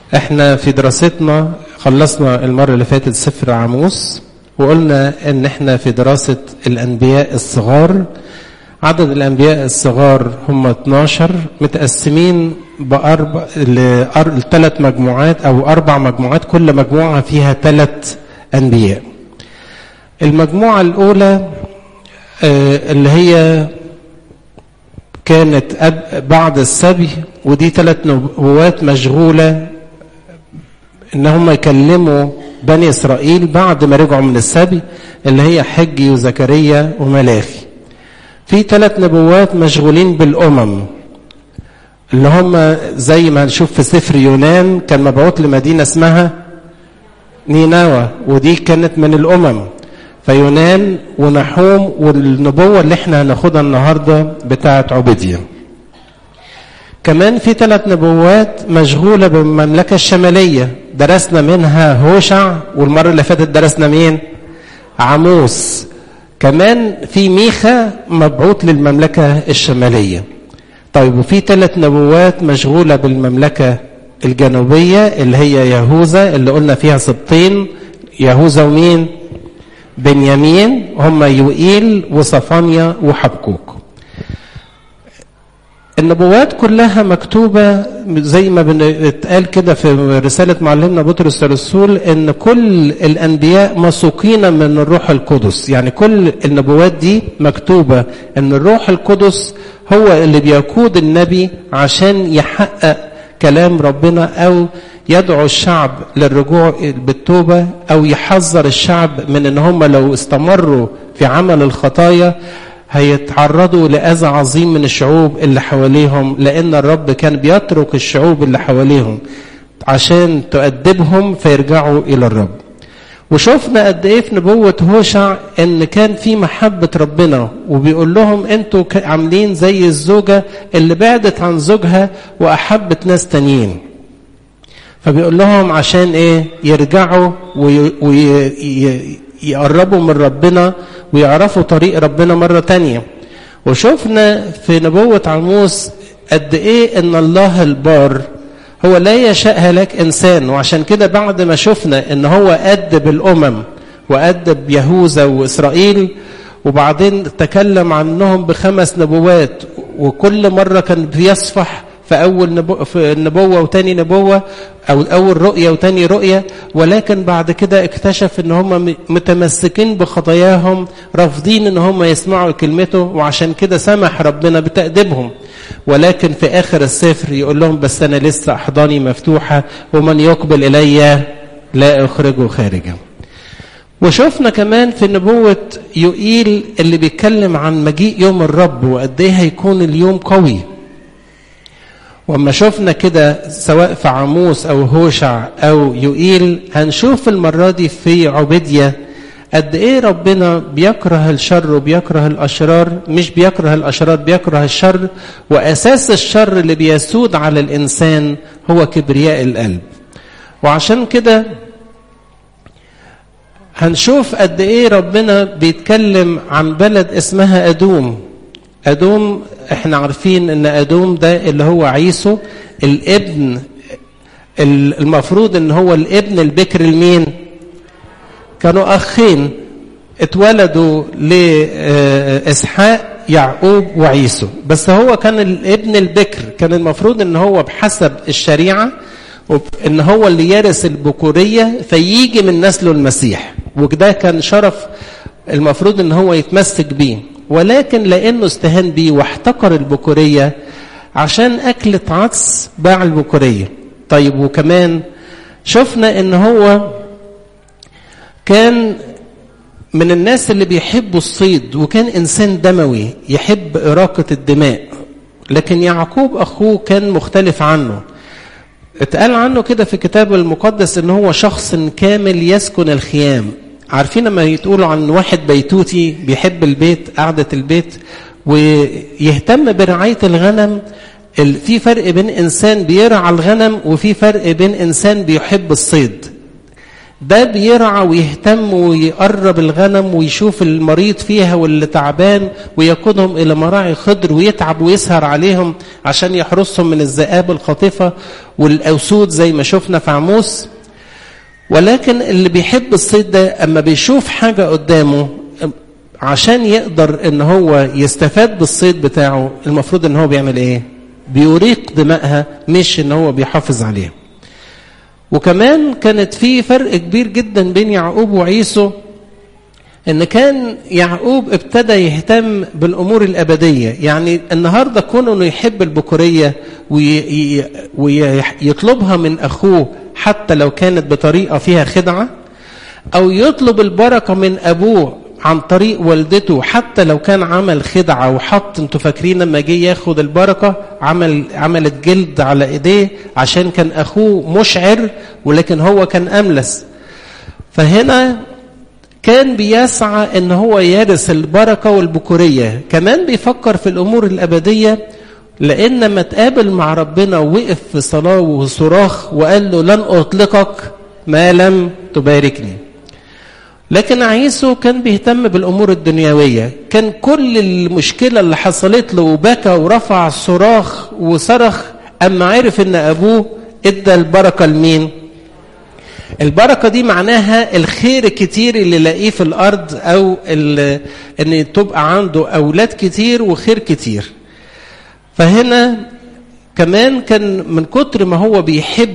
احنا في دراستنا خلصنا المرة اللي فاتت سفر عاموس وقلنا ان احنا في دراسة الانبياء الصغار عدد الانبياء الصغار هم 12 متقسمين باربع لثلاث مجموعات او اربع مجموعات كل مجموعة فيها ثلاث انبياء المجموعة الاولى اللي هي كانت بعد السبي ودي ثلاث نبوات مشغولة ان هم يكلموا بني اسرائيل بعد ما رجعوا من السبي اللي هي حجي وزكريا وملاخي في ثلاث نبوات مشغولين بالامم اللي هم زي ما هنشوف في سفر يونان كان مبعوث لمدينه اسمها نينوى ودي كانت من الامم فيونان ونحوم والنبوه اللي احنا هناخدها النهارده بتاعه عبيديه كمان في ثلاث نبوات مشغولة بالمملكة الشمالية درسنا منها هوشع والمرة اللي فاتت درسنا مين عموس كمان في ميخا مبعوث للمملكة الشمالية طيب وفي ثلاث نبوات مشغولة بالمملكة الجنوبية اللي هي يهوذا اللي قلنا فيها سبطين يهوذا ومين بنيامين هم يوئيل وصفانيا وحبكوك النبوات كلها مكتوبة زي ما بنتقال كده في رسالة معلمنا بطرس الرسول ان كل الانبياء مسوقين من الروح القدس يعني كل النبوات دي مكتوبة ان الروح القدس هو اللي بيقود النبي عشان يحقق كلام ربنا او يدعو الشعب للرجوع بالتوبة او يحذر الشعب من ان هم لو استمروا في عمل الخطايا هيتعرضوا لأذى عظيم من الشعوب اللي حواليهم لأن الرب كان بيترك الشعوب اللي حواليهم عشان تؤدبهم فيرجعوا إلى الرب وشفنا قد ايه في نبوة هوشع ان كان في محبة ربنا وبيقول لهم انتوا عاملين زي الزوجة اللي بعدت عن زوجها واحبت ناس تانيين فبيقول لهم عشان ايه يرجعوا ويقربوا من ربنا ويعرفوا طريق ربنا مرة تانية وشفنا في نبوة عموس قد ايه ان الله البار هو لا يشاء هلاك انسان وعشان كده بعد ما شفنا ان هو أدب الامم وأدب يهوذا واسرائيل وبعدين تكلم عنهم بخمس نبوات وكل مرة كان بيصفح في أول نبو في نبوة وتاني نبوة أو أول رؤية وتاني رؤية ولكن بعد كده اكتشف إن هم متمسكين بخطاياهم رافضين إن هم يسمعوا كلمته وعشان كده سمح ربنا بتأديبهم ولكن في آخر السفر يقول لهم بس أنا لسه أحضاني مفتوحة ومن يقبل إلي لا أخرجه خارجا وشفنا كمان في نبوة يوئيل اللي بيتكلم عن مجيء يوم الرب وقد ايه هيكون اليوم قوي وما شفنا كده سواء في عموس او هوشع او يوئيل هنشوف المرة دي في عبيدية قد ايه ربنا بيكره الشر وبيكره الاشرار مش بيكره الاشرار بيكره الشر واساس الشر اللي بيسود على الانسان هو كبرياء القلب وعشان كده هنشوف قد ايه ربنا بيتكلم عن بلد اسمها ادوم ادوم احنا عارفين ان ادوم ده اللي هو عيسو الابن المفروض ان هو الابن البكر لمين كانوا اخين اتولدوا لاسحاق يعقوب وعيسو بس هو كان الابن البكر كان المفروض ان هو بحسب الشريعه ان هو اللي يرث البكوريه فيجي من نسله المسيح وده كان شرف المفروض ان هو يتمسك بيه ولكن لانه استهان بيه واحتقر البكوريه عشان اكلة عدس باع البكوريه طيب وكمان شفنا ان هو كان من الناس اللي بيحبوا الصيد وكان انسان دموي يحب اراقه الدماء لكن يعقوب اخوه كان مختلف عنه اتقال عنه كده في الكتاب المقدس ان هو شخص كامل يسكن الخيام عارفين لما يتقولوا عن واحد بيتوتي بيحب البيت قعدة البيت ويهتم برعاية الغنم في فرق بين إنسان بيرعى الغنم وفي فرق بين إنسان بيحب الصيد ده بيرعى ويهتم ويقرب الغنم ويشوف المريض فيها واللي تعبان ويقودهم الى مراعي خضر ويتعب ويسهر عليهم عشان يحرسهم من الذئاب الخاطفه والاسود زي ما شفنا في عموس ولكن اللي بيحب الصيد ده اما بيشوف حاجه قدامه عشان يقدر ان هو يستفاد بالصيد بتاعه المفروض ان هو بيعمل ايه بيريق دمائها مش ان هو بيحافظ عليها وكمان كانت في فرق كبير جدا بين يعقوب وعيسو ان كان يعقوب ابتدى يهتم بالامور الابديه يعني النهارده كونه انه يحب البكوريه ويطلبها من اخوه حتى لو كانت بطريقه فيها خدعه او يطلب البركه من ابوه عن طريق والدته حتى لو كان عمل خدعه وحط انتوا فاكرين لما جه ياخد البركه عمل عملت جلد على ايديه عشان كان اخوه مشعر ولكن هو كان املس فهنا كان بيسعى ان هو يرث البركه والبكوريه كمان بيفكر في الامور الابديه لان لما تقابل مع ربنا ووقف في صلاه وصراخ وقال له لن اطلقك ما لم تباركني لكن عيسو كان بيهتم بالامور الدنيويه كان كل المشكله اللي حصلت له وبكى ورفع صراخ وصرخ اما عرف ان ابوه ادى البركه لمين البركه دي معناها الخير الكتير اللي لاقيه في الارض او ان تبقى عنده اولاد كتير وخير كتير فهنا كمان كان من كتر ما هو بيحب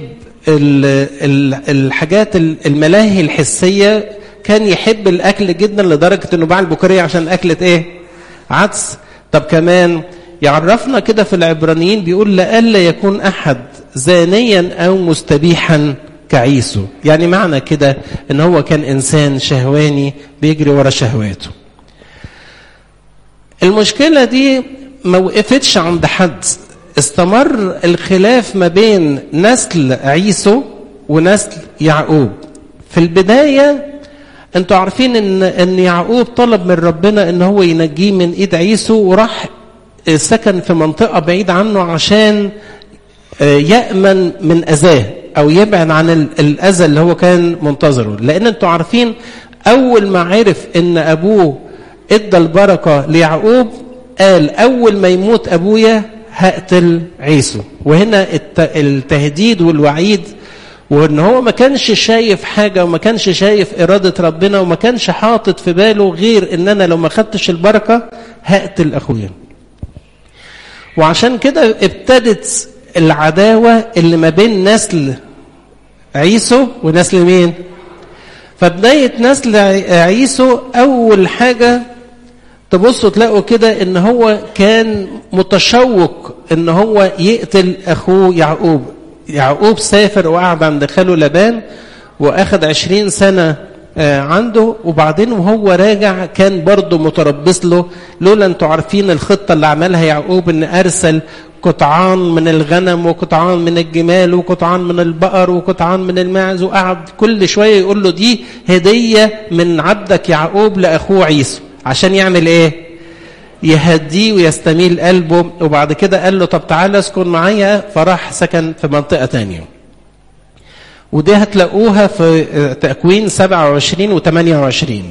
الحاجات الملاهي الحسيه كان يحب الاكل جدا لدرجه انه باع البكوريه عشان اكله ايه عدس طب كمان يعرفنا كده في العبرانيين بيقول لئلا يكون احد زانيا او مستبيحا كعيسو يعني معنى كده ان هو كان انسان شهواني بيجري ورا شهواته المشكله دي ما وقفتش عند حد استمر الخلاف ما بين نسل عيسو ونسل يعقوب في البدايه انتوا عارفين ان ان يعقوب طلب من ربنا ان هو ينجيه من ايد عيسو وراح سكن في منطقه بعيد عنه عشان يامن من اذاه او يبعد عن الاذى اللي هو كان منتظره لان انتوا عارفين اول ما عرف ان ابوه ادى البركه ليعقوب قال اول ما يموت ابويا هقتل عيسو وهنا التهديد والوعيد وان هو ما كانش شايف حاجه وما كانش شايف اراده ربنا وما كانش حاطط في باله غير ان انا لو ما خدتش البركه هقتل اخويا وعشان كده ابتدت العداوه اللي ما بين نسل عيسو ونسل مين فبدايه نسل عيسو اول حاجه تبصوا تلاقوا كده ان هو كان متشوق ان هو يقتل اخوه يعقوب يعقوب سافر وقعد عند خاله لبان واخد عشرين سنة عنده وبعدين وهو راجع كان برضه متربص له لولا انتوا عارفين الخطة اللي عملها يعقوب ان ارسل قطعان من الغنم وقطعان من الجمال وقطعان من البقر وقطعان من الماعز وقعد كل شوية يقول له دي هدية من عبدك يعقوب لأخوه عيسو عشان يعمل ايه يهديه ويستميل قلبه وبعد كده قال له طب تعالى اسكن معايا فراح سكن في منطقة تانية ودي هتلاقوها في تكوين 27 و 28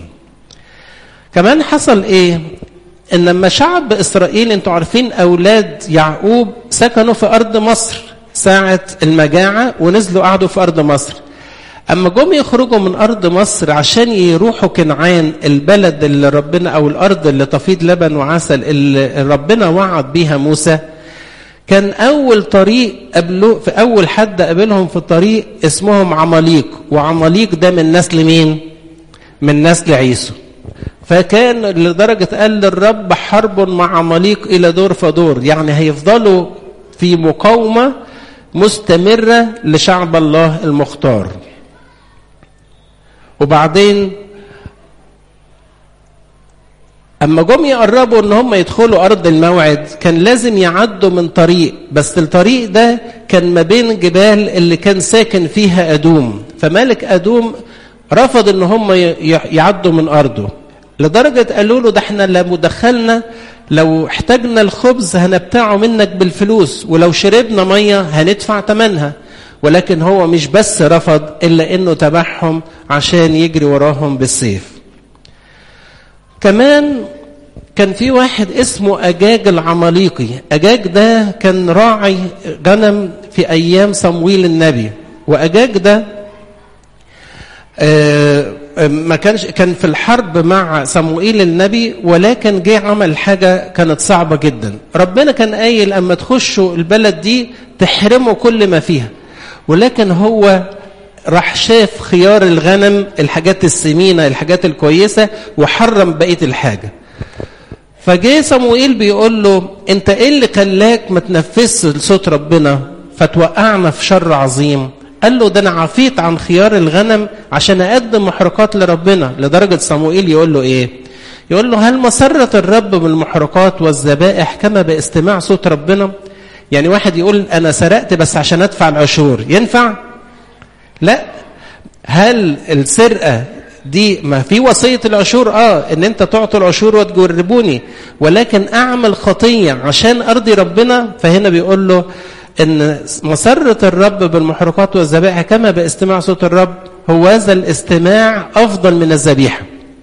كمان حصل ايه ان لما شعب اسرائيل انتوا عارفين اولاد يعقوب سكنوا في ارض مصر ساعة المجاعة ونزلوا قعدوا في ارض مصر اما جم يخرجوا من ارض مصر عشان يروحوا كنعان البلد اللي ربنا او الارض اللي تفيض لبن وعسل اللي ربنا وعد بيها موسى كان اول طريق قبله في اول حد قابلهم في الطريق اسمهم عماليق وعماليق ده من نسل مين من نسل عيسو فكان لدرجة قال الرب حرب مع عماليق إلى دور فدور يعني هيفضلوا في مقاومة مستمرة لشعب الله المختار وبعدين اما جم يقربوا ان هم يدخلوا ارض الموعد كان لازم يعدوا من طريق بس الطريق ده كان ما بين جبال اللي كان ساكن فيها ادوم فملك ادوم رفض ان هم يعدوا من ارضه لدرجه قالوا له ده احنا لو دخلنا لو احتاجنا الخبز هنبتاعه منك بالفلوس ولو شربنا ميه هندفع ثمنها ولكن هو مش بس رفض إلا أنه تبعهم عشان يجري وراهم بالسيف كمان كان في واحد اسمه أجاج العماليقي أجاج ده كان راعي غنم في أيام صمويل النبي وأجاج ده آه ما كانش كان في الحرب مع صموئيل النبي ولكن جه عمل حاجه كانت صعبه جدا ربنا كان قايل اما تخشوا البلد دي تحرموا كل ما فيها ولكن هو راح شاف خيار الغنم الحاجات السمينه الحاجات الكويسه وحرم بقيه الحاجه فجه صموئيل بيقول له انت ايه اللي خلاك ما تنفذش صوت ربنا فتوقعنا في شر عظيم قال له ده انا عفيت عن خيار الغنم عشان اقدم محرقات لربنا لدرجه صموئيل يقول له ايه يقول له هل مسرة الرب بالمحرقات والذبائح كما باستماع صوت ربنا يعني واحد يقول انا سرقت بس عشان ادفع العشور ينفع لا هل السرقه دي ما في وصيه العشور اه ان انت تعطي العشور وتجربوني ولكن اعمل خطيه عشان ارضي ربنا فهنا بيقول له ان مسرة الرب بالمحرقات والذبائح كما باستماع صوت الرب هو هذا الاستماع افضل من الذبيحه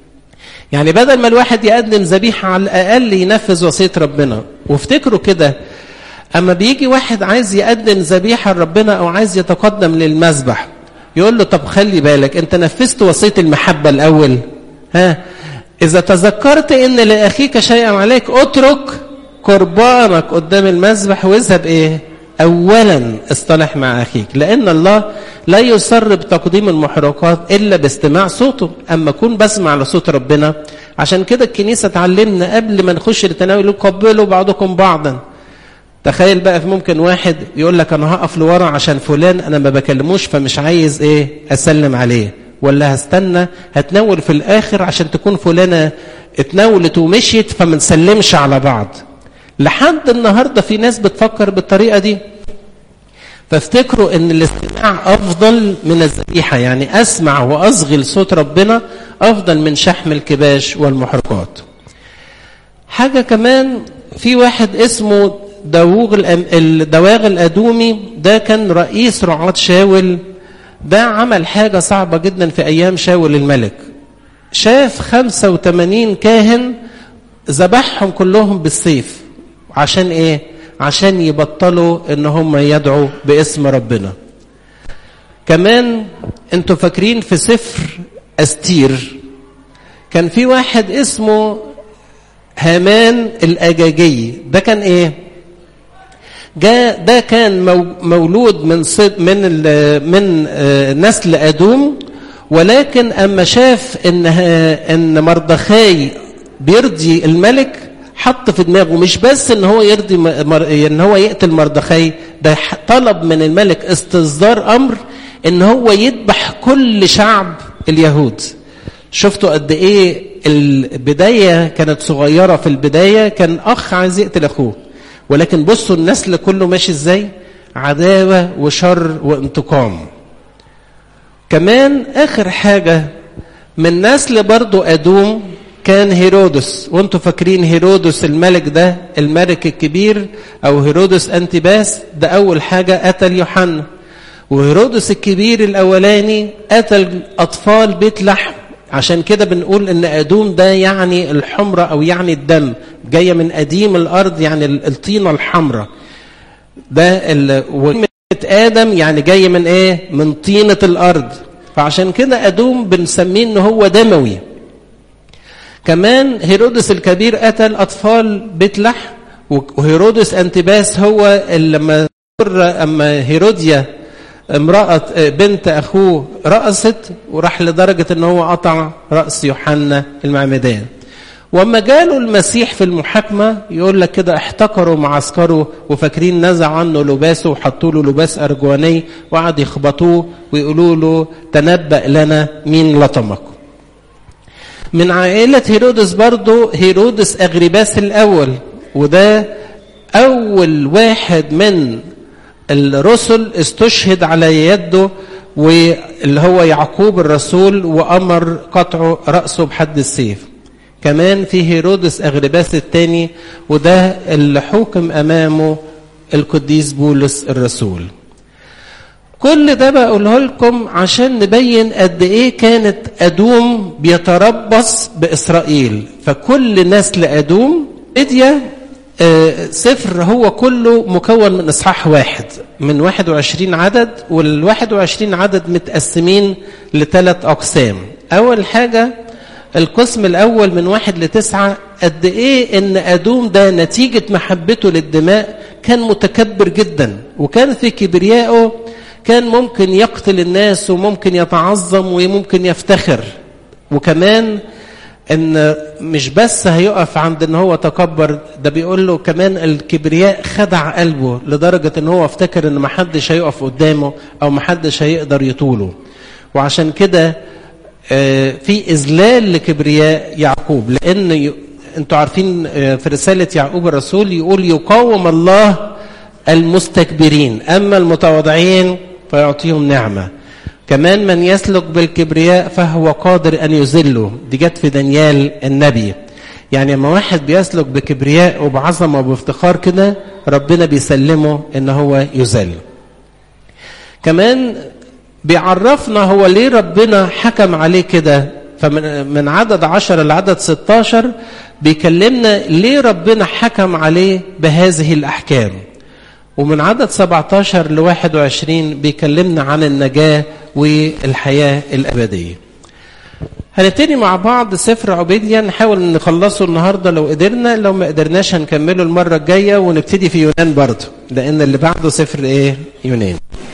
يعني بدل ما الواحد يقدم ذبيحه على الاقل ينفذ وصيه ربنا وافتكروا كده اما بيجي واحد عايز يقدم ذبيحه لربنا او عايز يتقدم للمذبح يقول له طب خلي بالك انت نفذت وصيه المحبه الاول ها اذا تذكرت ان لاخيك شيئا عليك اترك قربانك قدام المذبح واذهب ايه اولا اصطلح مع اخيك لان الله لا يسر بتقديم المحرقات الا باستماع صوته اما اكون بسمع لصوت ربنا عشان كده الكنيسه تعلمنا قبل ما نخش التناول قبلوا بعضكم بعضا تخيل بقى في ممكن واحد يقول لك انا هقف لورا عشان فلان انا ما بكلموش فمش عايز ايه اسلم عليه ولا هستنى هتناول في الاخر عشان تكون فلانه اتناولت ومشيت فما نسلمش على بعض لحد النهارده في ناس بتفكر بالطريقه دي فافتكروا ان الاستماع افضل من الذبيحه يعني اسمع واصغي لصوت ربنا افضل من شحم الكباش والمحرقات حاجه كمان في واحد اسمه داووغ الدواغ الادومي ده كان رئيس رعاة شاول ده عمل حاجة صعبة جدا في أيام شاول الملك شاف 85 كاهن ذبحهم كلهم بالسيف عشان ايه عشان يبطلوا ان هم يدعوا باسم ربنا كمان انتوا فاكرين في سفر استير كان في واحد اسمه هامان الاجاجي ده كان ايه جاء ده كان مولود من صد من من نسل ادوم ولكن اما شاف ان ان مردخاي بيرضي الملك حط في دماغه مش بس ان هو يرضي مر... ان هو يقتل مردخاي ده طلب من الملك استصدار امر ان هو يذبح كل شعب اليهود شفتوا قد ايه البدايه كانت صغيره في البدايه كان اخ عايز يقتل اخوه ولكن بصوا النسل كله ماشي ازاي عداوه وشر وانتقام كمان اخر حاجه من نسل برضو ادوم كان هيرودس وانتوا فاكرين هيرودس الملك ده الملك الكبير او هيرودس انتباس ده اول حاجه قتل يوحنا وهيرودس الكبير الاولاني قتل اطفال بيت لحم عشان كده بنقول ان ادوم ده يعني الحمرة او يعني الدم جايه من قديم الارض يعني الطينه الحمراء ده وكلمه ادم يعني جايه من ايه من طينه الارض فعشان كده ادوم بنسميه ان هو دموي كمان هيرودس الكبير قتل اطفال بيت لحم وهيرودس انتباس هو اللي لما اما هيروديا امرأة بنت أخوه رأست وراح لدرجة أن هو قطع رأس يوحنا المعمدان وما جاله المسيح في المحاكمة يقول لك كده احتكروا معسكره وفاكرين نزع عنه لباسه وحطوا له لباس أرجواني وقعد يخبطوه ويقولوا له تنبأ لنا مين لطمك من عائلة هيرودس برضه هيرودس أغرباس الأول وده أول واحد من الرسل استشهد على يده واللي هو يعقوب الرسول وأمر قطع رأسه بحد السيف كمان في هيرودس أغرباس الثاني وده اللي حكم أمامه القديس بولس الرسول كل ده بقوله لكم عشان نبين قد ايه كانت ادوم بيتربص باسرائيل فكل نسل ادوم اديا سفر هو كله مكون من اصحاح واحد من 21 عدد وال 21 عدد متقسمين لثلاث اقسام اول حاجه القسم الاول من واحد لتسعه قد ايه ان ادوم ده نتيجه محبته للدماء كان متكبر جدا وكان في كبريائه كان ممكن يقتل الناس وممكن يتعظم وممكن يفتخر وكمان ان مش بس هيقف عند ان هو تكبر ده بيقول له كمان الكبرياء خدع قلبه لدرجه ان هو افتكر ان محدش هيقف قدامه او محدش هيقدر يطوله وعشان كده في اذلال لكبرياء يعقوب لان انتوا عارفين في رساله يعقوب الرسول يقول يقاوم الله المستكبرين اما المتواضعين فيعطيهم نعمه كمان من يسلك بالكبرياء فهو قادر ان يذله دي جت في دانيال النبي يعني لما واحد بيسلك بكبرياء وبعظمه وبافتخار كده ربنا بيسلمه ان هو يذل كمان بيعرفنا هو ليه ربنا حكم عليه كده فمن من عدد عشر لعدد 16 بيكلمنا ليه ربنا حكم عليه بهذه الأحكام ومن عدد 17 ل 21 بيكلمنا عن النجاة والحياة الأبدية هنبتدي مع بعض سفر عبيديا نحاول نخلصه النهاردة لو قدرنا لو ما قدرناش هنكمله المرة الجاية ونبتدي في يونان برضه لأن اللي بعده سفر إيه يونان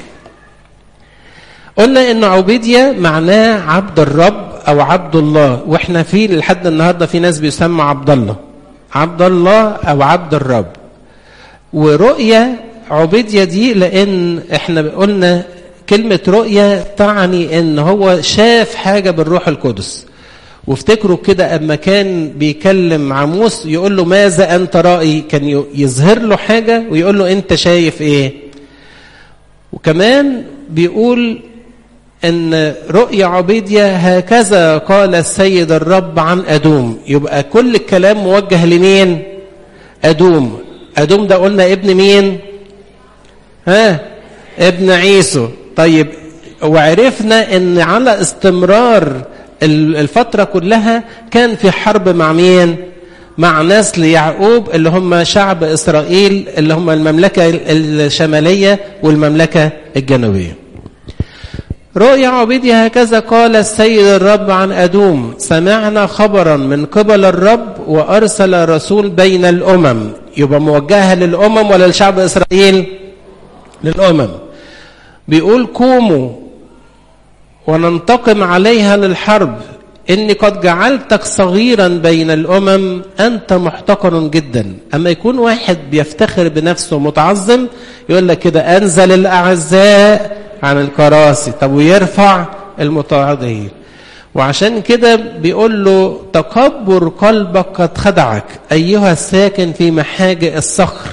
قلنا ان عبيديا معناه عبد الرب او عبد الله واحنا في لحد النهارده في ناس بيسمى عبد الله عبد الله او عبد الرب ورؤيا عبيديا دي لان احنا قلنا كلمة رؤيا تعني ان هو شاف حاجة بالروح القدس وافتكروا كده اما كان بيكلم عموس يقول له ماذا انت رأي كان يظهر له حاجة ويقول له انت شايف ايه وكمان بيقول ان رؤيا عبيديا هكذا قال السيد الرب عن ادوم يبقى كل الكلام موجه لمين ادوم ادوم ده قلنا ابن مين ها ابن عيسو طيب وعرفنا ان على استمرار الفترة كلها كان في حرب مع مين مع نسل يعقوب اللي هم شعب إسرائيل اللي هم المملكة الشمالية والمملكة الجنوبية رؤيا عبيدي هكذا قال السيد الرب عن أدوم سمعنا خبرا من قبل الرب وأرسل رسول بين الأمم يبقى موجهة للأمم ولا لشعب إسرائيل للأمم بيقول قوموا وننتقم عليها للحرب إني قد جعلتك صغيرا بين الأمم أنت محتقر جدا أما يكون واحد بيفتخر بنفسه متعظم يقول لك كده أنزل الأعزاء عن الكراسي طب ويرفع المتواضعين وعشان كده بيقول له تكبر قلبك قد خدعك أيها الساكن في محاجئ الصخر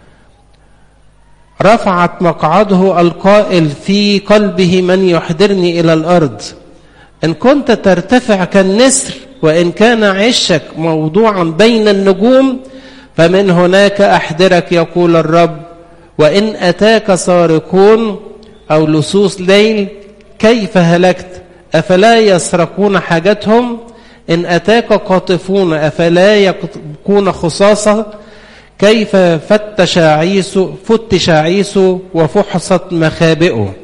رفعت مقعده القائل في قلبه من يحضرني إلى الأرض إن كنت ترتفع كالنسر وإن كان عشك موضوعا بين النجوم فمن هناك أحضرك يقول الرب وإن أتاك سارقون أو لصوص ليل كيف هلكت أفلا يسرقون حاجتهم إن أتاك قاطفون أفلا يكون خصاصة كيف فتش عيسو فتش عيسو وفحصت مخابئه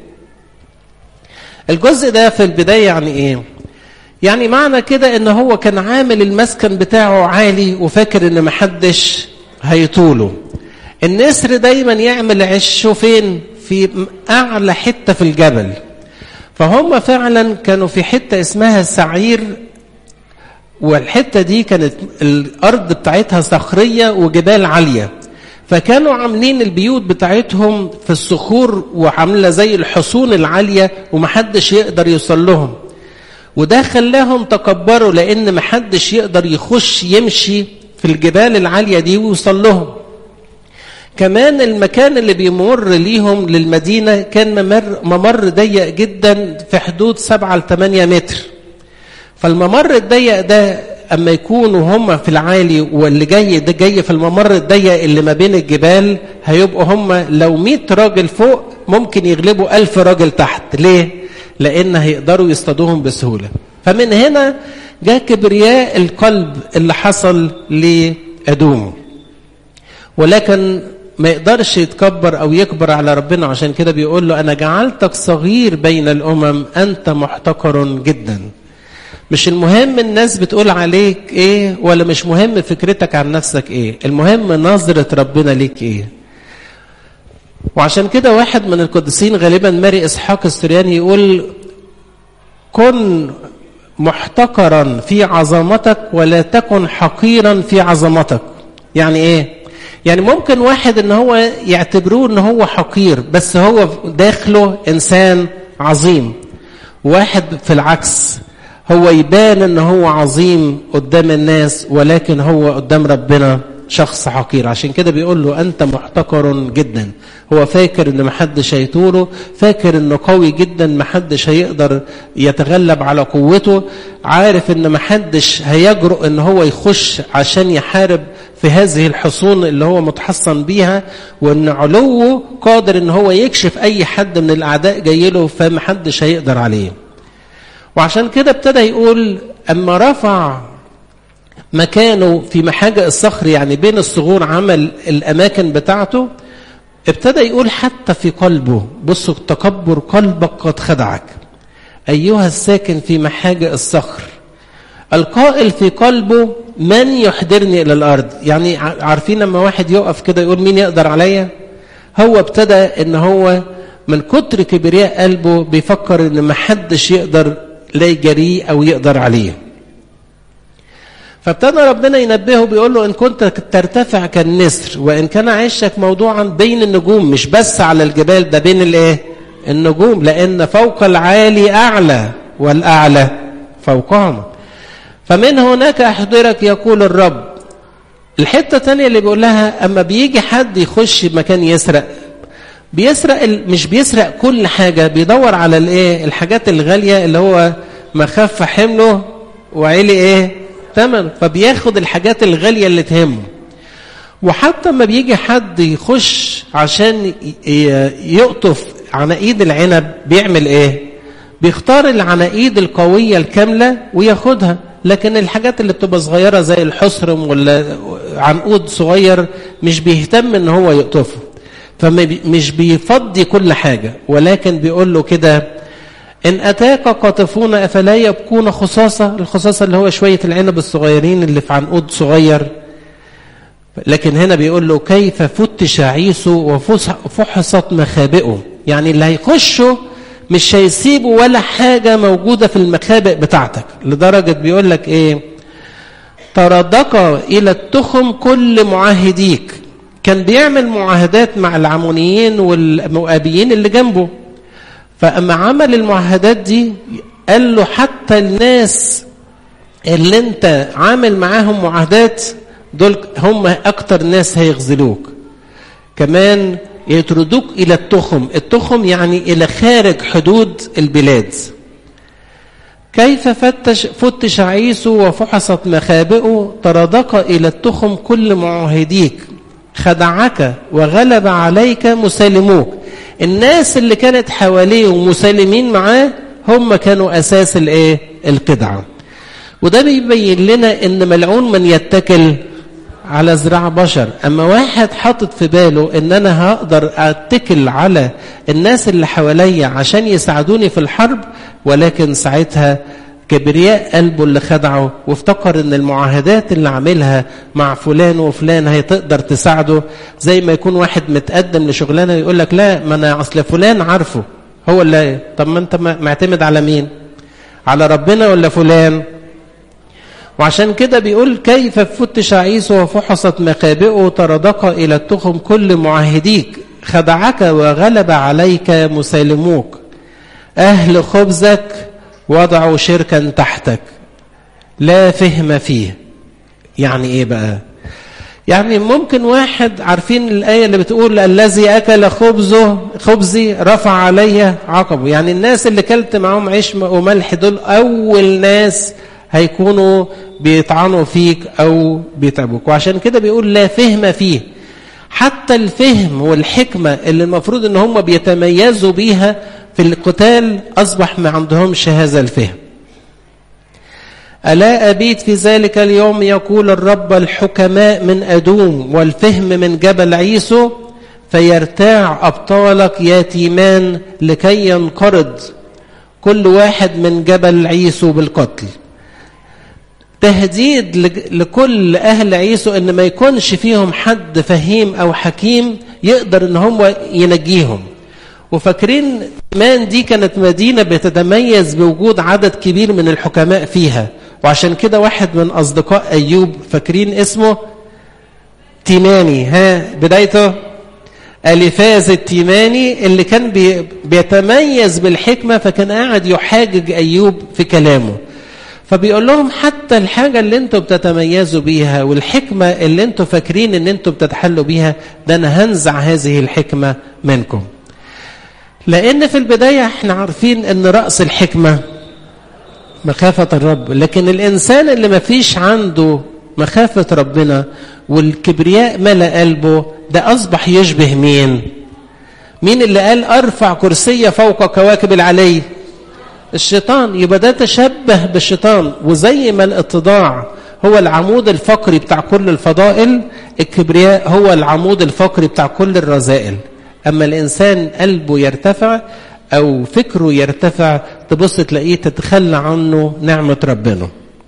الجزء ده في البداية يعني إيه يعني معنى كده إن هو كان عامل المسكن بتاعه عالي وفاكر إن محدش هيطوله النسر دايما يعمل عشه فين في أعلى حتة في الجبل فهم فعلا كانوا في حتة اسمها سعير والحتة دي كانت الأرض بتاعتها صخرية وجبال عالية فكانوا عاملين البيوت بتاعتهم في الصخور وعاملة زي الحصون العالية ومحدش يقدر يوصل لهم وده خلاهم تكبروا لأن محدش يقدر يخش يمشي في الجبال العالية دي ويوصل لهم كمان المكان اللي بيمر ليهم للمدينة كان ممر, ممر ضيق جدا في حدود 7 ل 8 متر فالممر الضيق ده اما يكونوا هم في العالي واللي جاي ده جاي في الممر الضيق اللي ما بين الجبال هيبقوا هم لو 100 راجل فوق ممكن يغلبوا ألف راجل تحت ليه؟ لأن هيقدروا يصطادوهم بسهولة فمن هنا جاء كبرياء القلب اللي حصل لأدوم ولكن ما يقدرش يتكبر أو يكبر على ربنا عشان كده بيقول له أنا جعلتك صغير بين الأمم أنت محتقر جدا مش المهم الناس بتقول عليك ايه ولا مش مهم فكرتك عن نفسك ايه المهم نظرة ربنا ليك ايه وعشان كده واحد من القديسين غالبا ماري اسحاق السرياني يقول كن محتقرا في عظمتك ولا تكن حقيرا في عظمتك يعني ايه يعني ممكن واحد ان هو يعتبروه ان هو حقير بس هو داخله انسان عظيم واحد في العكس هو يبان ان هو عظيم قدام الناس ولكن هو قدام ربنا شخص حقير عشان كده بيقول له انت محتقر جدا هو فاكر ان محدش هيطوله فاكر انه قوي جدا محدش هيقدر يتغلب على قوته عارف ان محدش هيجرؤ ان هو يخش عشان يحارب في هذه الحصون اللي هو متحصن بيها وان علوه قادر ان هو يكشف اي حد من الاعداء جاي له فمحدش هيقدر عليه وعشان كده ابتدى يقول اما رفع مكانه في محاجة الصخر يعني بين الصغور عمل الأماكن بتاعته ابتدى يقول حتى في قلبه بصوا تكبر قلبك قد خدعك أيها الساكن في محاجة الصخر القائل في قلبه من يحضرني إلى الأرض يعني عارفين لما واحد يقف كده يقول مين يقدر عليا هو ابتدى ان هو من كتر كبرياء قلبه بيفكر ان محدش يقدر لا يجريه او يقدر عليه فابتدى ربنا ينبهه بيقول له ان كنت ترتفع كالنسر وان كان عيشك موضوعا بين النجوم مش بس على الجبال ده بين الايه النجوم لان فوق العالي اعلى والاعلى فوقهم فمن هناك احضرك يقول الرب الحته الثانيه اللي بيقول لها اما بيجي حد يخش مكان يسرق بيسرق مش بيسرق كل حاجه بيدور على الايه الحاجات الغاليه اللي هو مخف حمله وعلي ايه ثمن فبياخد الحاجات الغاليه اللي تهمه وحتى لما بيجي حد يخش عشان يقطف عناقيد العنب بيعمل ايه بيختار العناقيد القويه الكامله وياخدها لكن الحاجات اللي بتبقى صغيره زي الحصرم ولا عنقود صغير مش بيهتم ان هو يقطفه فمش بيفضي كل حاجه ولكن بيقول له كده إن أتاك قاطفون أفلا يبكون خصاصة الخصاصة اللي هو شوية العنب الصغيرين اللي في عنقود صغير لكن هنا بيقول له كيف فتش عيسو وفحصت مخابئه يعني اللي هيخشوا مش هيسيبوا ولا حاجة موجودة في المخابئ بتاعتك لدرجة بيقول لك إيه تردك إلى التخم كل معاهديك كان بيعمل معاهدات مع العمونيين والمؤابيين اللي جنبه فأما عمل المعاهدات دي قال له حتى الناس اللي انت عامل معاهم معاهدات دول هم أكتر ناس هيغزلوك كمان يطردوك إلى التخم التخم يعني إلى خارج حدود البلاد كيف فتش فتش عيسو وفحصت مخابئه طردك إلى التخم كل معاهديك خدعك وغلب عليك مسالموك الناس اللي كانت حواليه ومسالمين معاه هم كانوا اساس الايه القدعه وده بيبين لنا ان ملعون من يتكل على ذراع بشر اما واحد حاطط في باله ان انا هقدر اتكل على الناس اللي حواليا عشان يساعدوني في الحرب ولكن ساعتها كبرياء قلبه اللي خدعه وافتكر ان المعاهدات اللي عاملها مع فلان وفلان هتقدر تساعده زي ما يكون واحد متقدم لشغلانه يقول لك لا ما انا اصل فلان عارفه هو اللي طب ما انت معتمد على مين على ربنا ولا فلان وعشان كده بيقول كيف فتش عيسو وفحصت مخابئه طردك الى التخم كل معاهديك خدعك وغلب عليك مسالموك اهل خبزك وضعوا شركا تحتك لا فهم فيه يعني ايه بقى يعني ممكن واحد عارفين الآية اللي بتقول الذي أكل خبزه خبزي رفع علي عقبه يعني الناس اللي كلت معاهم عيش وملح دول أول ناس هيكونوا بيطعنوا فيك أو بيتعبوك وعشان كده بيقول لا فهم فيه حتى الفهم والحكمة اللي المفروض ان هم بيتميزوا بيها في القتال أصبح ما عندهمش هذا الفهم ألا أبيت في ذلك اليوم يقول الرب الحكماء من أدوم والفهم من جبل عيسو فيرتاع أبطالك يا تيمان لكي ينقرض كل واحد من جبل عيسو بالقتل تهديد لكل أهل عيسو أن ما يكونش فيهم حد فهيم أو حكيم يقدر أن هم ينجيهم وفاكرين مان دي كانت مدينة بتتميز بوجود عدد كبير من الحكماء فيها وعشان كده واحد من أصدقاء أيوب فاكرين اسمه تيماني ها بدايته أليفاز التيماني اللي كان بي بيتميز بالحكمة فكان قاعد يحاجج أيوب في كلامه فبيقول لهم حتى الحاجة اللي انتوا بتتميزوا بيها والحكمة اللي انتوا فاكرين ان انتوا بتتحلوا بيها ده انا هنزع هذه الحكمة منكم لان في البداية احنا عارفين ان رأس الحكمة مخافة الرب لكن الانسان اللي ما فيش عنده مخافة ربنا والكبرياء ملأ قلبه ده اصبح يشبه مين مين اللي قال ارفع كرسي فوق كواكب العلي الشيطان يبقى ده تشبه بالشيطان وزي ما الاتضاع هو العمود الفقري بتاع كل الفضائل الكبرياء هو العمود الفقري بتاع كل الرذائل أما الإنسان قلبه يرتفع أو فكره يرتفع تبص تلاقيه تتخلى عنه نعمة ربنا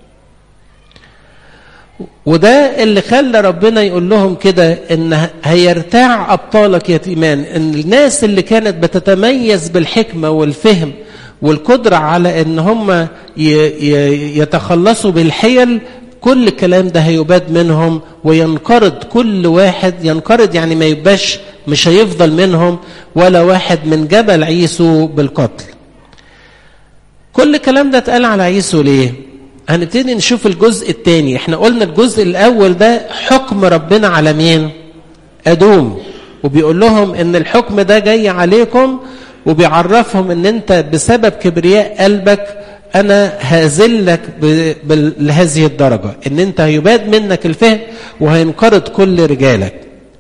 وده اللي خلى ربنا يقول لهم كده ان هيرتاع ابطالك يتيمان ان الناس اللي كانت بتتميز بالحكمه والفهم والقدرة على ان هم يتخلصوا بالحيل كل الكلام ده هيباد منهم وينقرض كل واحد ينقرض يعني ما يبقاش مش هيفضل منهم ولا واحد من جبل عيسو بالقتل كل الكلام ده اتقال على عيسو ليه هنبتدي نشوف الجزء الثاني احنا قلنا الجزء الاول ده حكم ربنا على مين ادوم وبيقول لهم ان الحكم ده جاي عليكم وبيعرفهم ان انت بسبب كبرياء قلبك انا هازلك لهذه الدرجه ان انت هيباد منك الفهم وهينقرض كل رجالك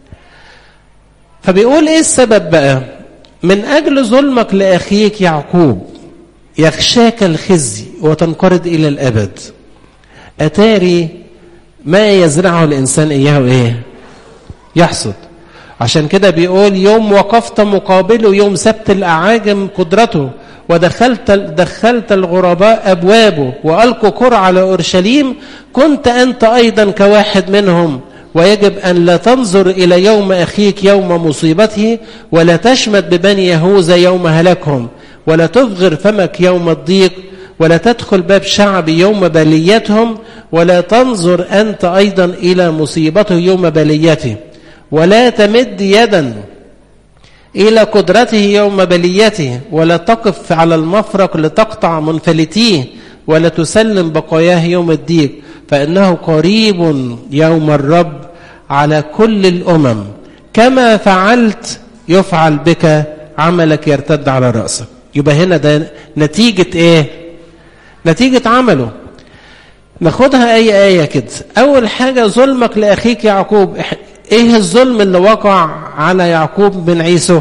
فبيقول ايه السبب بقى من اجل ظلمك لاخيك يعقوب يخشاك الخزي وتنقرض الى الابد اتاري ما يزرعه الانسان اياه ايه يحصد عشان كده بيقول يوم وقفت مقابله يوم سبت الأعاجم قدرته ودخلت دخلت الغرباء أبوابه وألقوا كر على أورشليم كنت أنت أيضا كواحد منهم ويجب أن لا تنظر إلى يوم أخيك يوم مصيبته ولا تشمت ببني يهوذا يوم هلاكهم ولا تفغر فمك يوم الضيق ولا تدخل باب شعب يوم بليتهم ولا تنظر أنت أيضا إلى مصيبته يوم بليته ولا تمد يدا إلى قدرته يوم بليته ولا تقف على المفرق لتقطع منفلتيه ولا تسلم بقاياه يوم الضيق فإنه قريب يوم الرب على كل الأمم كما فعلت يفعل بك عملك يرتد على رأسك يبقى هنا ده نتيجة إيه نتيجة عمله ناخدها أي آية كده أول حاجة ظلمك لأخيك يعقوب ايه الظلم اللي وقع على يعقوب بن عيسو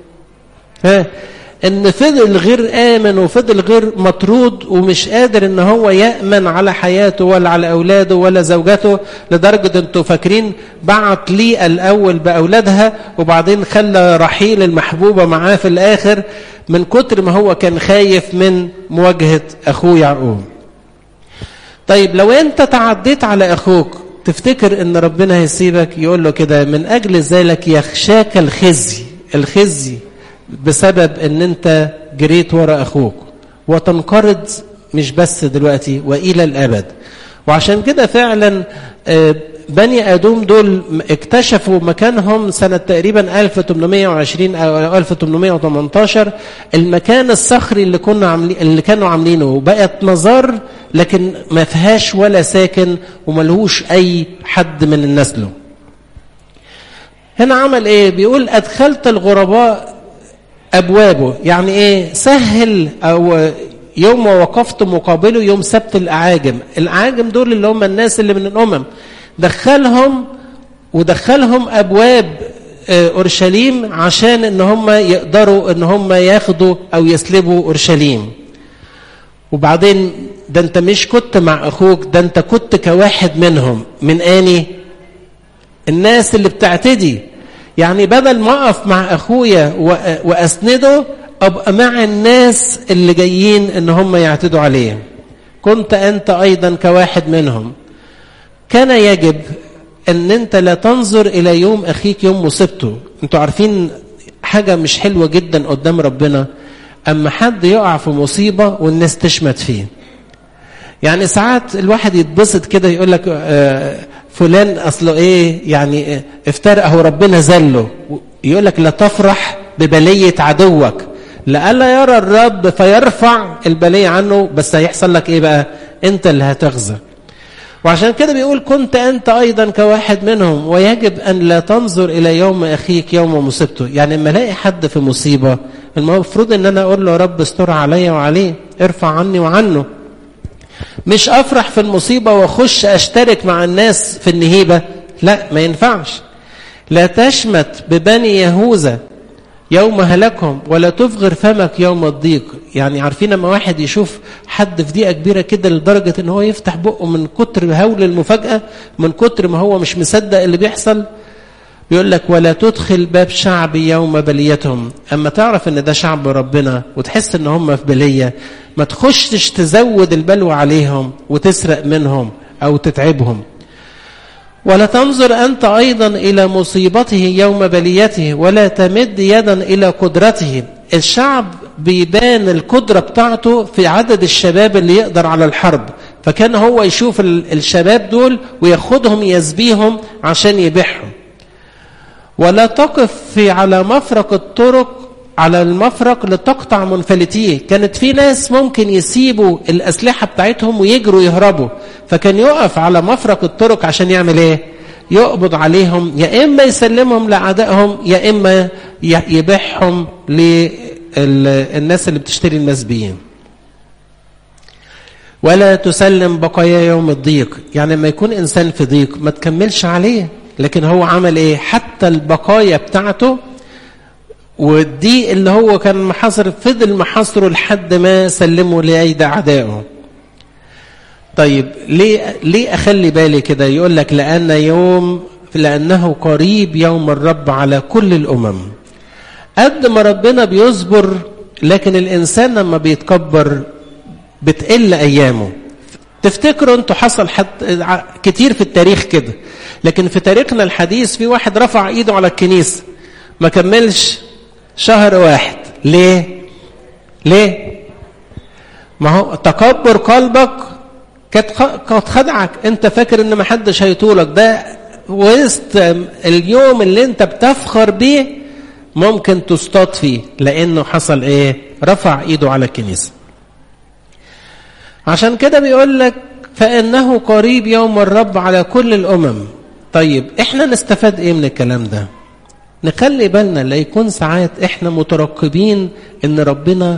ها ان فضل غير امن وفضل غير مطرود ومش قادر ان هو يامن على حياته ولا على اولاده ولا زوجته لدرجه انتوا فاكرين بعت لي الاول باولادها وبعدين خلى رحيل المحبوبه معاه في الاخر من كتر ما هو كان خايف من مواجهه اخوه يعقوب طيب لو انت تعديت على اخوك تفتكر ان ربنا هيسيبك يقول له كده من اجل ذلك يخشاك الخزي الخزي بسبب ان انت جريت ورا اخوك وتنقرض مش بس دلوقتي والى الابد وعشان كده فعلا بني ادوم دول اكتشفوا مكانهم سنه تقريبا 1820 او 1818 المكان الصخري اللي كنا عاملين اللي كانوا عاملينه وبقت مزار لكن ما فيهاش ولا ساكن وملهوش اي حد من الناس له هنا عمل ايه بيقول ادخلت الغرباء ابوابه يعني ايه سهل او يوم ما وقفت مقابله يوم سبت الأعاجم الأعاجم دول اللي هم الناس اللي من الأمم دخلهم ودخلهم أبواب أورشليم عشان إن هم يقدروا إن هم ياخدوا أو يسلبوا أورشليم وبعدين ده أنت مش كنت مع أخوك ده أنت كنت كواحد منهم من آني الناس اللي بتعتدي يعني بدل ما أقف مع أخويا وأسنده أبقى مع الناس اللي جايين إن هم يعتدوا عليه كنت أنت أيضا كواحد منهم كان يجب ان انت لا تنظر الى يوم اخيك يوم مصيبته انتوا عارفين حاجة مش حلوة جدا قدام ربنا اما حد يقع في مصيبة والناس تشمت فيه يعني ساعات الواحد يتبسط كده يقول لك آه فلان اصله ايه يعني افترق هو ربنا زله يقول لك لا تفرح ببلية عدوك لألا يرى الرب فيرفع البلية عنه بس هيحصل لك ايه بقى انت اللي هتخزى وعشان كده بيقول كنت أنت أيضا كواحد منهم ويجب أن لا تنظر إلى يوم أخيك يوم مصيبته يعني لما الاقي حد في مصيبة المفروض أن أنا أقول له يا رب استر عليا وعليه ارفع عني وعنه مش أفرح في المصيبة وأخش أشترك مع الناس في النهيبة لا ما ينفعش لا تشمت ببني يهوذا يوم هلكهم ولا تفغر فمك يوم الضيق يعني عارفين لما واحد يشوف حد في ضيقه كبيره كده لدرجه ان هو يفتح بقه من كتر هول المفاجاه من كتر ما هو مش مصدق اللي بيحصل بيقول لك ولا تدخل باب شعبي يوم بليتهم اما تعرف ان ده شعب ربنا وتحس ان هم في بليه ما تخشش تزود البلوى عليهم وتسرق منهم او تتعبهم ولا تنظر أنت أيضا إلى مصيبته يوم بليته ولا تمد يدا إلى قدرته الشعب بيبان القدرة بتاعته في عدد الشباب اللي يقدر على الحرب فكان هو يشوف الشباب دول وياخدهم يسبيهم عشان يبيعهم ولا تقف في على مفرق الطرق على المفرق لتقطع منفلتيه كانت في ناس ممكن يسيبوا الأسلحة بتاعتهم ويجروا يهربوا فكان يقف على مفرق الطرق عشان يعمل ايه يقبض عليهم يا إما يسلمهم لأعدائهم يا إما يبيعهم للناس اللي بتشتري المسبيين ولا تسلم بقايا يوم الضيق يعني لما يكون إنسان في ضيق ما تكملش عليه لكن هو عمل ايه حتى البقايا بتاعته ودي اللي هو كان محاصر فضل محاصره لحد ما سلمه لأيدي أعدائه طيب ليه ليه أخلي بالي كده يقول لك لأن يوم لأنه قريب يوم الرب على كل الأمم قد ما ربنا بيصبر لكن الإنسان لما بيتكبر بتقل أيامه تفتكروا انتوا حصل حد كتير في التاريخ كده لكن في تاريخنا الحديث في واحد رفع ايده على الكنيسة ما كملش شهر واحد ليه ليه ما هو تكبر قلبك كانت خدعك انت فاكر ان ما حدش هيطولك ده وسط اليوم اللي انت بتفخر بيه ممكن تصطاد فيه لانه حصل ايه رفع ايده على الكنيسه عشان كده بيقول لك فانه قريب يوم الرب على كل الامم طيب احنا نستفاد ايه من الكلام ده نخلي بالنا لا يكون ساعات احنا مترقبين ان ربنا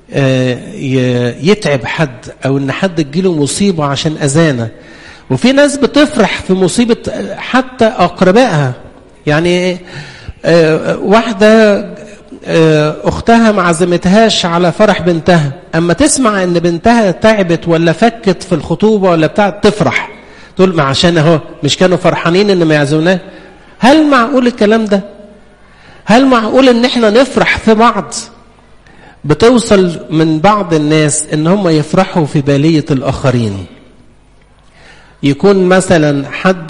يتعب حد او ان حد تجيله مصيبه عشان اذانا وفي ناس بتفرح في مصيبه حتى اقربائها يعني واحده اختها ما عزمتهاش على فرح بنتها اما تسمع ان بنتها تعبت ولا فكت في الخطوبه ولا بتاع تفرح تقول ما عشان اهو مش كانوا فرحانين ان ما يعزمناه هل معقول الكلام ده هل معقول ان احنا نفرح في بعض بتوصل من بعض الناس ان هم يفرحوا في بالية الاخرين يكون مثلا حد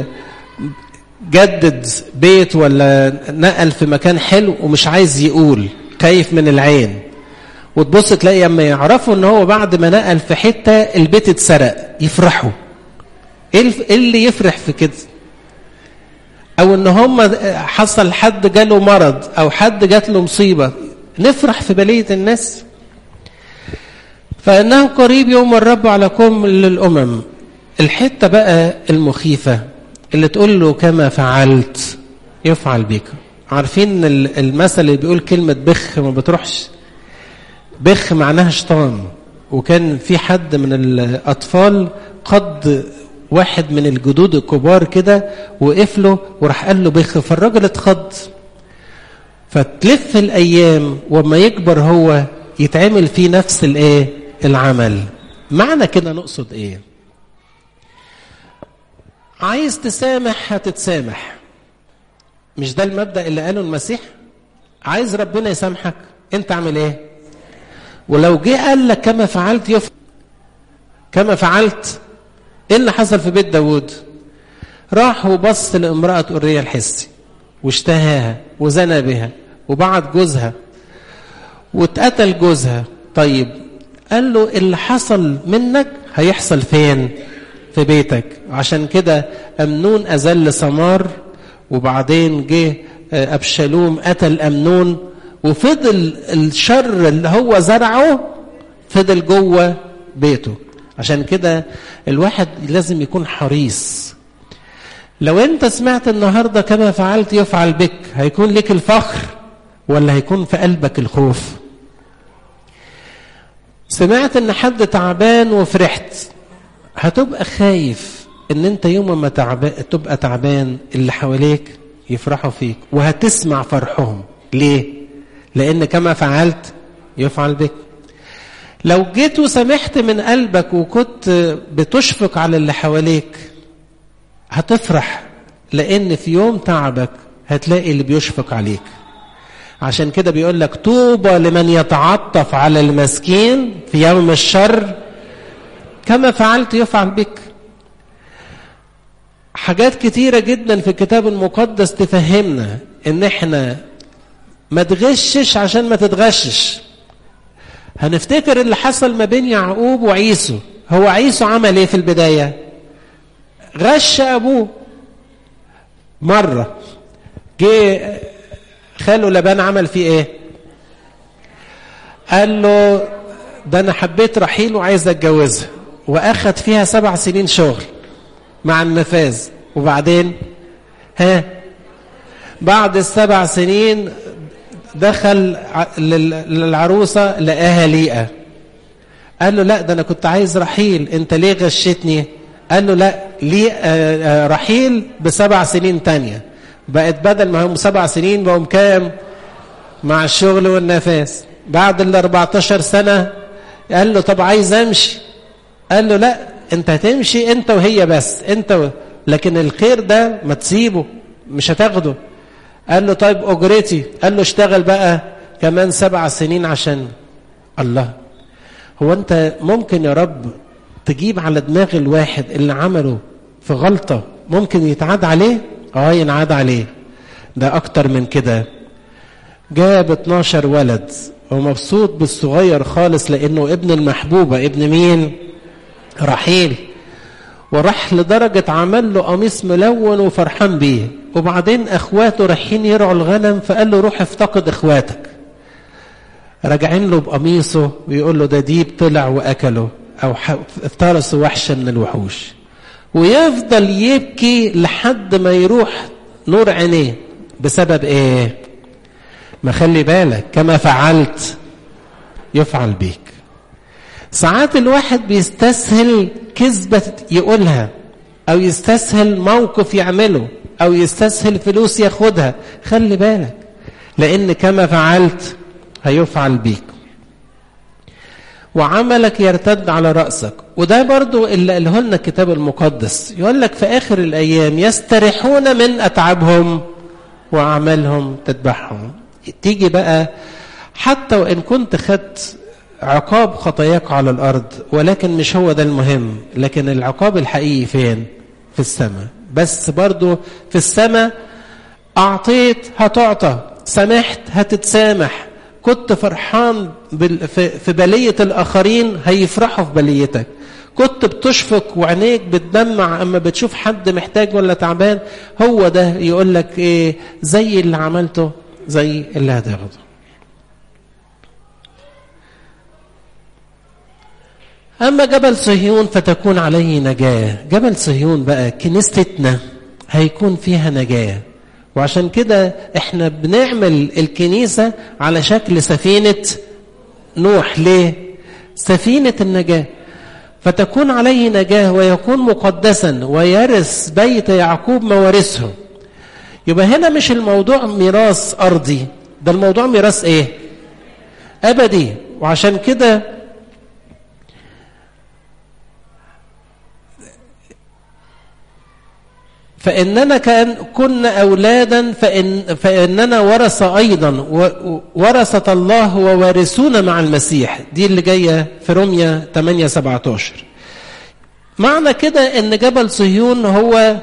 جدد بيت ولا نقل في مكان حلو ومش عايز يقول خايف من العين وتبص تلاقي اما يعرفوا ان هو بعد ما نقل في حته البيت اتسرق يفرحوا ايه اللي يفرح في كده او ان هم حصل حد جاله مرض او حد جات له مصيبه نفرح في بليه الناس فانه قريب يوم الرب على كل للامم الحته بقى المخيفه اللي تقول له كما فعلت يفعل بك عارفين المثل اللي بيقول كلمه بخ ما بتروحش بخ معناها شيطان وكان في حد من الأطفال قد واحد من الجدود الكبار كده وقف له وراح قال له بخ فالراجل اتخض فتلف الأيام وما يكبر هو يتعمل فيه نفس الايه العمل معنى كده نقصد ايه عايز تسامح هتتسامح مش ده المبدأ اللي قاله المسيح عايز ربنا يسامحك انت اعمل ايه ولو جه قال لك كما فعلت يفعل كما فعلت ايه اللي حصل في بيت داود راح وبص لامرأة أورية الحسي واشتهاها وزنى بها وبعت جوزها واتقتل جوزها طيب قال له اللي حصل منك هيحصل فين في بيتك عشان كده أمنون أذل سمار وبعدين جه أبشالوم قتل أمنون وفضل الشر اللي هو زرعه فضل جوه بيته عشان كده الواحد لازم يكون حريص لو انت سمعت النهارده كما فعلت يفعل بك هيكون لك الفخر ولا هيكون في قلبك الخوف سمعت ان حد تعبان وفرحت هتبقى خايف ان انت يوم ما تعبان تبقى تعبان اللي حواليك يفرحوا فيك وهتسمع فرحهم ليه لان كما فعلت يفعل بك لو جيت وسمحت من قلبك وكنت بتشفق على اللي حواليك هتفرح لان في يوم تعبك هتلاقي اللي بيشفق عليك عشان كده بيقول لك طوبى لمن يتعطف على المسكين في يوم الشر كما فعلت يفعل بك حاجات كتيرة جدا في الكتاب المقدس تفهمنا ان احنا ما تغشش عشان ما تتغشش هنفتكر اللي حصل ما بين يعقوب وعيسو هو عيسو عمل ايه في البداية غش ابوه مرة جه خاله لبان عمل فيه ايه قال له ده انا حبيت رحيل وعايز اتجوزها واخد فيها سبع سنين شغل مع النفاذ وبعدين ها بعد السبع سنين دخل للعروسة لقاها ليئة قال له لا ده انا كنت عايز رحيل انت ليه غشتني قال له لا ليه رحيل بسبع سنين تانية بقت بدل ما هم سبع سنين بقوا كام مع الشغل والنفاس بعد ال 14 سنة قال له طب عايز امشي قال له لا انت هتمشي انت وهي بس انت و... لكن الخير ده ما تسيبه مش هتاخده قال له طيب اجرتي قال له اشتغل بقى كمان سبع سنين عشان الله هو انت ممكن يا رب تجيب على دماغ الواحد اللي عمله في غلطة ممكن يتعاد عليه اه ينعاد عليه ده اكتر من كده جاب 12 ولد ومبسوط بالصغير خالص لانه ابن المحبوبة ابن مين رحيل وراح لدرجة عمل له قميص ملون وفرحان بيه وبعدين اخواته رايحين يرعوا الغنم فقال له روح افتقد اخواتك راجعين له بقميصه ويقول له ده ديب طلع واكله او افترسوا وحشة من الوحوش ويفضل يبكي لحد ما يروح نور عينيه بسبب ايه ما خلي بالك كما فعلت يفعل بيك ساعات الواحد بيستسهل كذبة يقولها او يستسهل موقف يعمله او يستسهل فلوس ياخدها خلي بالك لان كما فعلت هيفعل بيك وعملك يرتد على رأسك وده برضو اللي قاله لنا الكتاب المقدس يقول لك في آخر الأيام يستريحون من أتعابهم وأعمالهم تتبعهم تيجي بقى حتى وإن كنت خدت عقاب خطاياك على الأرض ولكن مش هو ده المهم لكن العقاب الحقيقي فين في السماء بس برضو في السماء أعطيت هتعطى سمحت هتتسامح كنت فرحان في بلية الآخرين هيفرحوا في بليتك كنت بتشفق وعينيك بتدمع أما بتشوف حد محتاج ولا تعبان هو ده يقول لك إيه زي اللي عملته زي اللي هتاخده أما جبل صهيون فتكون عليه نجاة جبل صهيون بقى كنيستنا هيكون فيها نجاة وعشان كده احنا بنعمل الكنيسة على شكل سفينة نوح ليه سفينة النجاة فتكون عليه نجاة ويكون مقدسا ويرث بيت يعقوب موارثه يبقى هنا مش الموضوع ميراث أرضي ده الموضوع ميراث إيه أبدي وعشان كده فإننا كأن كنا أولادا فإن فإننا ورث أيضا ورثة الله ووارثون مع المسيح دي اللي جاية في روميا 8 17 معنى كده إن جبل صهيون هو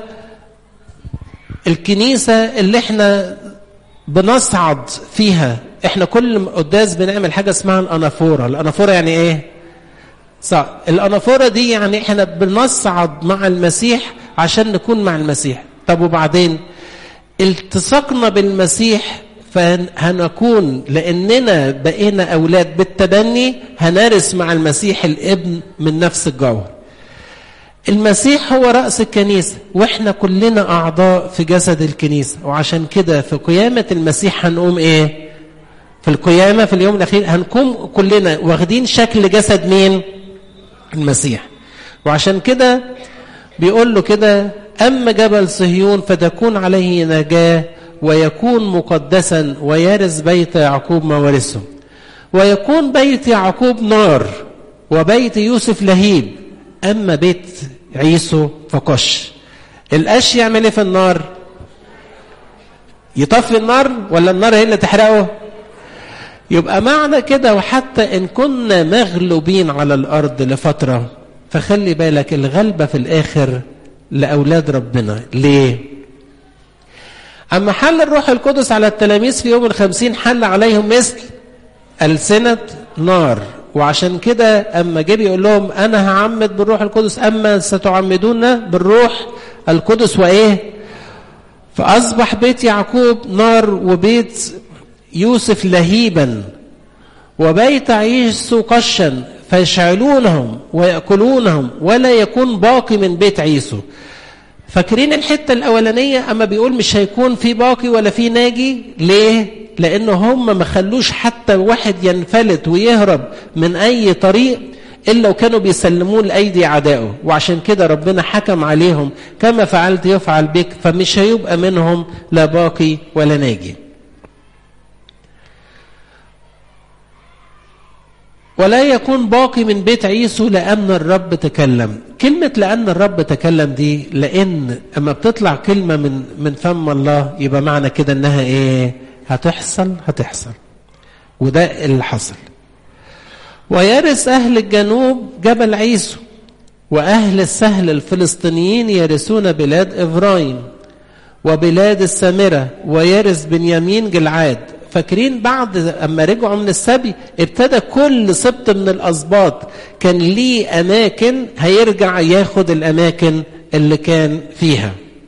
الكنيسة اللي احنا بنصعد فيها احنا كل قداس بنعمل حاجة اسمها الأنافورة الأنافورة يعني ايه صح الأنافورة دي يعني احنا بنصعد مع المسيح عشان نكون مع المسيح طب وبعدين التصقنا بالمسيح فهنكون لأننا بقينا أولاد بالتبني هنرث مع المسيح الابن من نفس الجوهر المسيح هو رأس الكنيسة وإحنا كلنا أعضاء في جسد الكنيسة وعشان كده في قيامة المسيح هنقوم إيه في القيامة في اليوم الأخير هنقوم كلنا واخدين شكل جسد مين المسيح وعشان كده بيقول له كده أما جبل صهيون فتكون عليه نجاة ويكون مقدسا ويرث بيت يعقوب موارثه ويكون بيت يعقوب نار وبيت يوسف لهيب أما بيت عيسو فقش القش يعمل ايه في النار يطفي النار ولا النار هي اللي تحرقه يبقى معنى كده وحتى إن كنا مغلوبين على الأرض لفترة فخلي بالك الغلبة في الآخر لأولاد ربنا ليه أما حل الروح القدس على التلاميذ في يوم الخمسين حل عليهم مثل ألسنة نار وعشان كده أما جه يقول لهم أنا هعمد بالروح القدس أما ستعمدون بالروح القدس وإيه فأصبح بيت يعقوب نار وبيت يوسف لهيبا وبيت عيسو قشا فيشعلونهم ويأكلونهم ولا يكون باقي من بيت عيسو فاكرين الحتة الأولانية أما بيقول مش هيكون في باقي ولا في ناجي ليه؟ لأن هم ما خلوش حتى واحد ينفلت ويهرب من أي طريق إلا وكانوا بيسلموه لأيدي أعدائه وعشان كده ربنا حكم عليهم كما فعلت يفعل بك فمش هيبقى منهم لا باقي ولا ناجي ولا يكون باقي من بيت عيسو لأن الرب تكلم كلمة لأن الرب تكلم دي لأن أما بتطلع كلمة من من فم الله يبقى معنى كده إنها إيه هتحصل هتحصل وده اللي حصل ويرث أهل الجنوب جبل عيسو وأهل السهل الفلسطينيين يرثون بلاد إفرايم وبلاد السامرة ويرث بنيامين جلعاد فاكرين بعد أما رجعوا من السبي ابتدى كل سبط من الأسباط كان ليه أماكن هيرجع ياخد الأماكن اللي كان فيها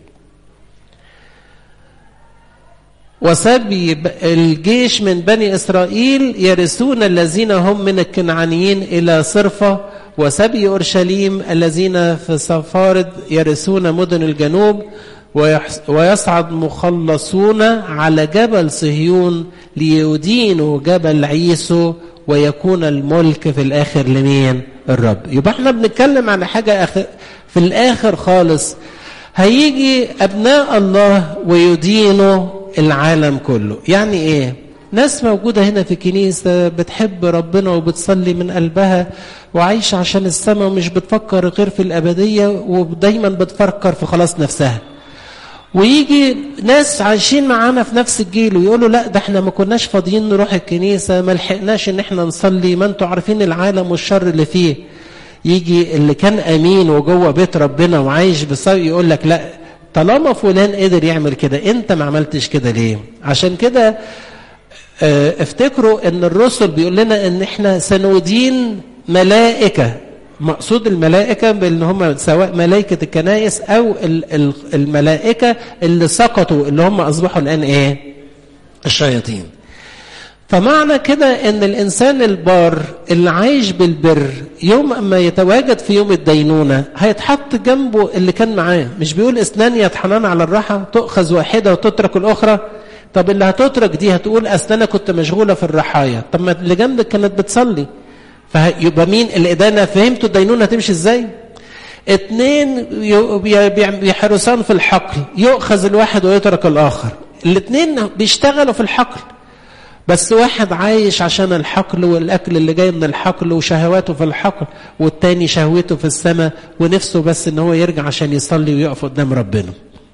وسبي الجيش من بني إسرائيل يرثون الذين هم من الكنعانيين إلى صرفة وسبي أورشليم الذين في صفارد يرثون مدن الجنوب ويصعد مخلصون على جبل صهيون ليدينوا جبل عيسو ويكون الملك في الآخر لمين الرب يبقى احنا بنتكلم عن حاجة في الآخر خالص هيجي أبناء الله ويدينوا العالم كله يعني ايه ناس موجودة هنا في كنيسة بتحب ربنا وبتصلي من قلبها وعايشة عشان السماء ومش بتفكر غير في الأبدية ودايما بتفكر في خلاص نفسها ويجي ناس عايشين معانا في نفس الجيل ويقولوا لا ده احنا ما كناش فاضيين نروح الكنيسة ما لحقناش ان احنا نصلي ما انتوا عارفين العالم والشر اللي فيه يجي اللي كان امين وجوه بيت ربنا وعايش بصوي يقول لك لا طالما فلان قدر يعمل كده انت ما عملتش كده ليه عشان كده اه افتكروا ان الرسل بيقول لنا ان احنا سندين ملائكة مقصود الملائكة بان هم سواء ملائكة الكنائس او الملائكة اللي سقطوا اللي هم اصبحوا الان ايه الشياطين فمعنى كده ان الانسان البار اللي عايش بالبر يوم اما يتواجد في يوم الدينونة هيتحط جنبه اللي كان معاه مش بيقول اثنان يطحنان على الراحة تؤخذ واحدة وتترك الاخرى طب اللي هتترك دي هتقول اصل انا كنت مشغولة في الرحايا طب ما اللي جنبك كانت بتصلي فيبقى مين الإدانة فهمتوا الدينونة هتمشي ازاي اتنين بيحرسان في الحقل يؤخذ الواحد ويترك الآخر الاتنين بيشتغلوا في الحقل بس واحد عايش عشان الحقل والأكل اللي جاي من الحقل وشهواته في الحقل والتاني شهوته في السماء ونفسه بس ان هو يرجع عشان يصلي ويقف قدام ربنا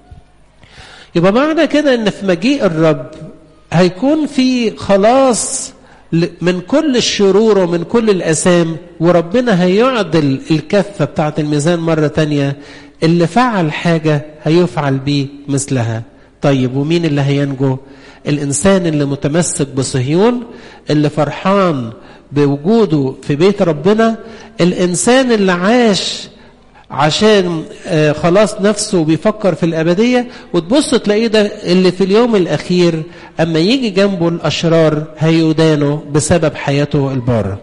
يبقى معنى كده ان في مجيء الرب هيكون في خلاص من كل الشرور ومن كل الأسام وربنا هيعدل الكفة بتاعت الميزان مرة تانية اللي فعل حاجة هيفعل بيه مثلها طيب ومين اللي هينجو الإنسان اللي متمسك بصهيون اللي فرحان بوجوده في بيت ربنا الإنسان اللي عاش عشان خلاص نفسه بيفكر في الأبدية وتبص تلاقيه ده اللي في اليوم الأخير أما يجي جنبه الأشرار هيدانوا بسبب حياته البارة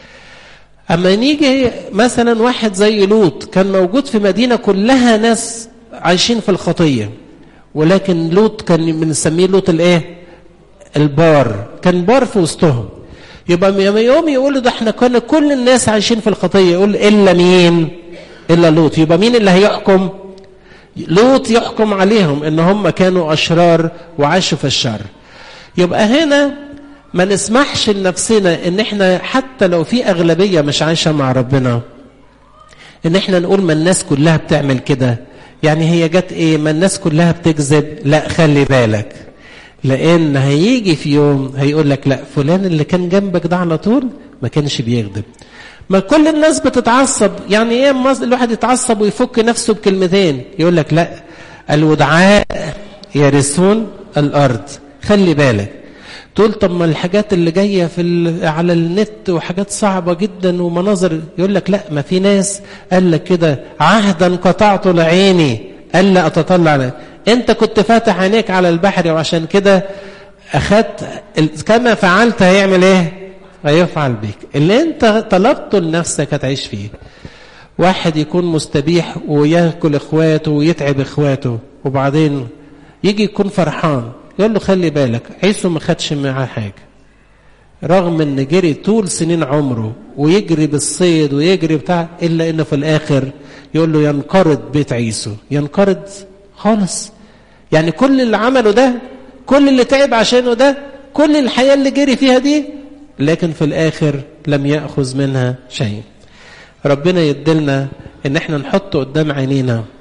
أما نيجي مثلا واحد زي لوط كان موجود في مدينة كلها ناس عايشين في الخطية ولكن لوط كان بنسميه لوط الايه البار كان بار في وسطهم يبقى يوم يقولوا ده احنا كنا كل الناس عايشين في الخطية يقول إلا مين إلا لوط يبقى مين اللي هيحكم لوط يحكم عليهم ان هم كانوا أشرار وعاشوا في الشر يبقى هنا ما نسمحش لنفسنا ان احنا حتى لو في أغلبية مش عايشة مع ربنا ان احنا نقول ما الناس كلها بتعمل كده يعني هي جت ايه ما الناس كلها بتكذب لا خلي بالك لان هيجي في يوم هيقول لك لا فلان اللي كان جنبك ده على طول ما كانش بيكذب ما كل الناس بتتعصب يعني ايه الواحد يتعصب ويفك نفسه بكلمتين يقول لك لا الودعاء يرثون الارض خلي بالك تقول طب ما الحاجات اللي جايه في على النت وحاجات صعبه جدا ومناظر يقول لك لا ما في ناس قال لك كده عهدا قطعته لعيني الا اتطلع عليه انت كنت فاتح عينيك على البحر وعشان كده اخدت كما فعلت هيعمل ايه هيفعل بيك اللي انت طلبته لنفسك هتعيش فيه واحد يكون مستبيح وياكل اخواته ويتعب اخواته وبعدين يجي يكون فرحان يقول له خلي بالك عيسو ما خدش معاه حاجه رغم ان جري طول سنين عمره ويجري بالصيد ويجري بتاع الا انه في الاخر يقول له ينقرض بيت عيسو ينقرض خالص يعني كل اللي عمله ده كل اللي تعب عشانه ده كل الحياه اللي جري فيها دي لكن في الاخر لم ياخذ منها شيء ربنا يدلنا ان احنا نحط قدام عينينا